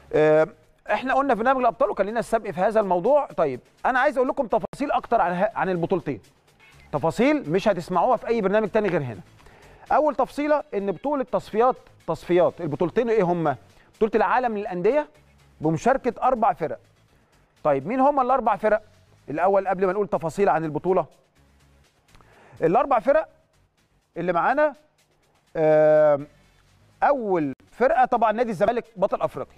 آه، احنا قلنا في برنامج الابطال وكان لنا السبق في هذا الموضوع طيب انا عايز اقول لكم تفاصيل اكتر عن ه- عن البطولتين تفاصيل مش هتسمعوها في اي برنامج تاني غير هنا اول تفصيله ان بطوله تصفيات تصفيات البطولتين ايه هم بطوله العالم للانديه بمشاركه اربع فرق طيب مين هم الاربع فرق الاول قبل ما نقول تفاصيل عن البطوله الاربع فرق اللي معانا آم، اول فرقه طبعا نادي الزمالك بطل افريقيا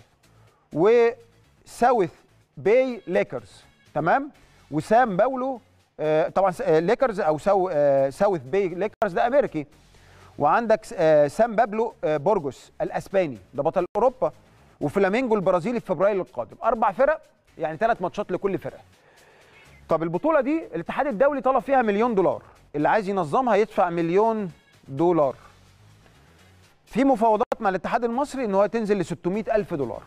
وساوث باي ليكرز تمام وسام باولو آه، طبعا س- آه، ليكرز او ساو آه، ساوث باي ليكرز ده امريكي وعندك س- آه، سام بابلو آه، بورجوس الاسباني ده بطل اوروبا وفلامينجو البرازيلي في فبراير القادم اربع فرق يعني ثلاث ماتشات لكل فرقه طب البطوله دي الاتحاد الدولي طلب فيها مليون دولار اللي عايز ينظمها يدفع مليون دولار في مفاوضات مع الاتحاد المصري ان هو تنزل ل 600 الف دولار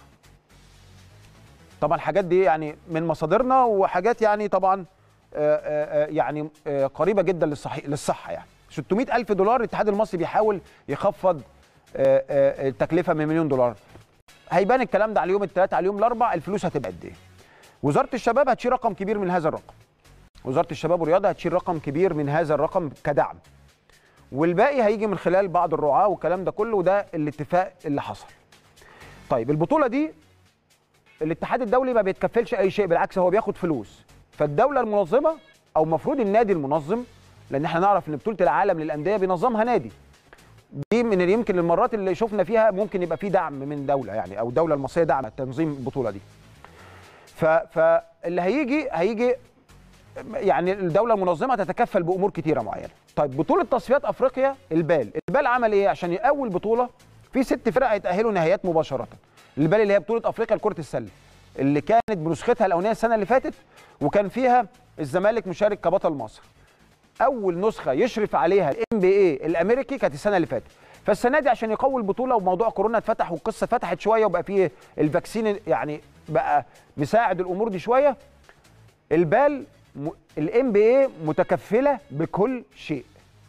طبعا الحاجات دي يعني من مصادرنا وحاجات يعني طبعا آه، آه، آه، يعني آه، قريبه جدا للصحيح للصحه يعني 600 الف دولار الاتحاد المصري بيحاول يخفض آه، آه، التكلفه من مليون دولار هيبان الكلام ده على يوم الثلاثاء على يوم الاربعاء الفلوس هتبقى قد ايه وزاره الشباب هتشيل رقم كبير من هذا الرقم وزاره الشباب والرياضه هتشيل رقم كبير من هذا الرقم كدعم والباقي هيجي من خلال بعض الرعاه والكلام ده كله وده الاتفاق اللي حصل طيب البطوله دي الاتحاد الدولي ما بيتكفلش اي شيء بالعكس هو بياخد فلوس فالدوله المنظمه او المفروض النادي المنظم لان احنا نعرف ان بطوله العالم للانديه بينظمها نادي دي من اللي يمكن المرات اللي شفنا فيها ممكن يبقى في دعم من دوله يعني او الدوله المصريه دعمت تنظيم البطوله دي ف فاللي هيجي هيجي يعني الدوله المنظمه تتكفل بامور كتيره معينه طيب بطوله تصفيات افريقيا البال البال عمل ايه عشان يقوي البطوله في ست فرق هيتاهلوا نهائيات مباشره البال اللي هي بطوله افريقيا لكره السله اللي كانت بنسختها الاولانيه السنه اللي فاتت وكان فيها الزمالك مشارك كبطل مصر اول نسخه يشرف عليها الام بي اي الامريكي كانت السنه اللي فاتت فالسنه دي عشان يقوي البطوله وموضوع كورونا اتفتح والقصه اتفتحت شويه وبقى فيه الفاكسين يعني بقى مساعد الامور دي شويه البال الام بي اي متكفله بكل شيء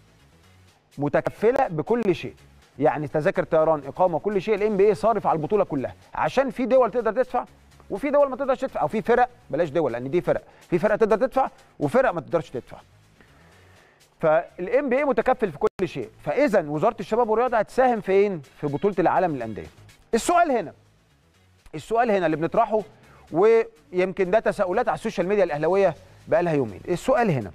متكفله بكل شيء يعني تذاكر طيران اقامه كل شيء الام بي اي صارف على البطوله كلها عشان في دول تقدر تدفع وفي دول ما تقدرش تدفع او في فرق بلاش دول لان دي فرق في فرق تقدر تدفع وفرق ما تقدرش تدفع فالام بي اي متكفل في كل شيء فاذا وزاره الشباب والرياضه هتساهم فين في بطوله العالم للانديه السؤال هنا السؤال هنا اللي بنطرحه ويمكن ده تساؤلات على السوشيال ميديا الاهلاويه بقى لها يومين السؤال هنا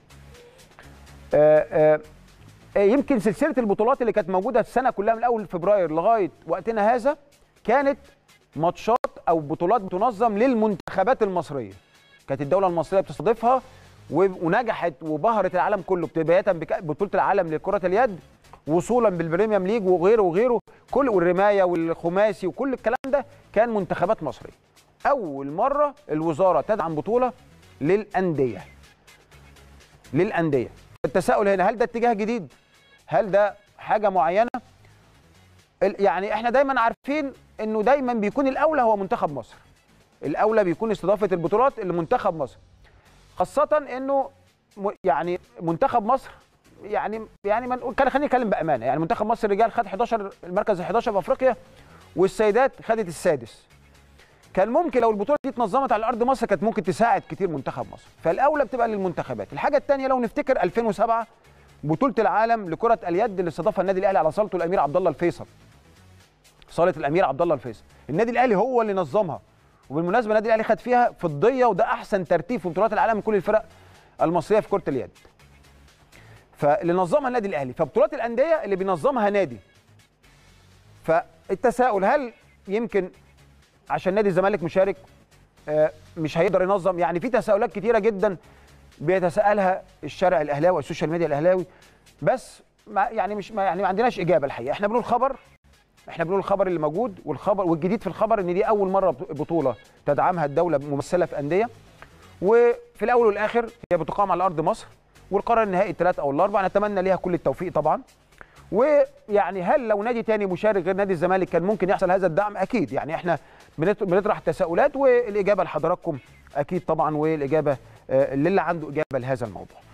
آآ آآ يمكن سلسله البطولات اللي كانت موجوده السنه كلها من اول فبراير لغايه وقتنا هذا كانت ماتشات او بطولات بتنظم للمنتخبات المصريه كانت الدوله المصريه بتستضيفها ونجحت وبهرت العالم كله بدايه ببطوله العالم لكره اليد وصولا بالبريميوم ليج وغيره وغيره كل والرمايه والخماسي وكل الكلام ده كان منتخبات مصريه اول مره الوزاره تدعم بطوله للانديه للانديه التساؤل هنا هل ده اتجاه جديد هل ده حاجه معينه يعني احنا دايما عارفين انه دايما بيكون الاولى هو منتخب مصر الاولى بيكون استضافه البطولات لمنتخب مصر خاصه انه يعني منتخب مصر يعني يعني ما نقول كان خلينا نتكلم بامانه يعني منتخب مصر الرجال خد 11 المركز ال 11 في افريقيا والسيدات خدت السادس كان ممكن لو البطوله دي اتنظمت على ارض مصر كانت ممكن تساعد كتير منتخب مصر فالاولى بتبقى للمنتخبات الحاجه الثانيه لو نفتكر 2007 بطوله العالم لكره اليد اللي استضافها النادي الاهلي على صالته الامير عبد الله الفيصل صاله الامير عبد الله الفيصل النادي الاهلي هو اللي نظمها وبالمناسبه النادي الاهلي خد فيها فضيه وده احسن ترتيب في بطولات العالم من كل الفرق المصريه في كره اليد فاللي نظمها النادي الاهلي فبطولات الانديه اللي بينظمها نادي فالتساؤل هل يمكن عشان نادي الزمالك مشارك مش هيقدر ينظم يعني في تساؤلات كتيره جدا بيتساءلها الشارع الاهلاوي والسوشيال ميديا الاهلاوي بس ما يعني مش ما يعني ما عندناش اجابه الحقيقه احنا بنقول خبر احنا بنقول الخبر اللي موجود والخبر والجديد في الخبر ان دي اول مره بطوله تدعمها الدوله ممثله في انديه وفي الاول والاخر هي بتقام على ارض مصر والقرار النهائي الثلاث او الاربع نتمنى ليها كل التوفيق طبعا ويعني هل لو نادي تاني مشارك غير نادي الزمالك كان ممكن يحصل هذا الدعم اكيد يعني احنا بنطرح تساؤلات والاجابه لحضراتكم اكيد طبعا والاجابه للي عنده اجابه لهذا الموضوع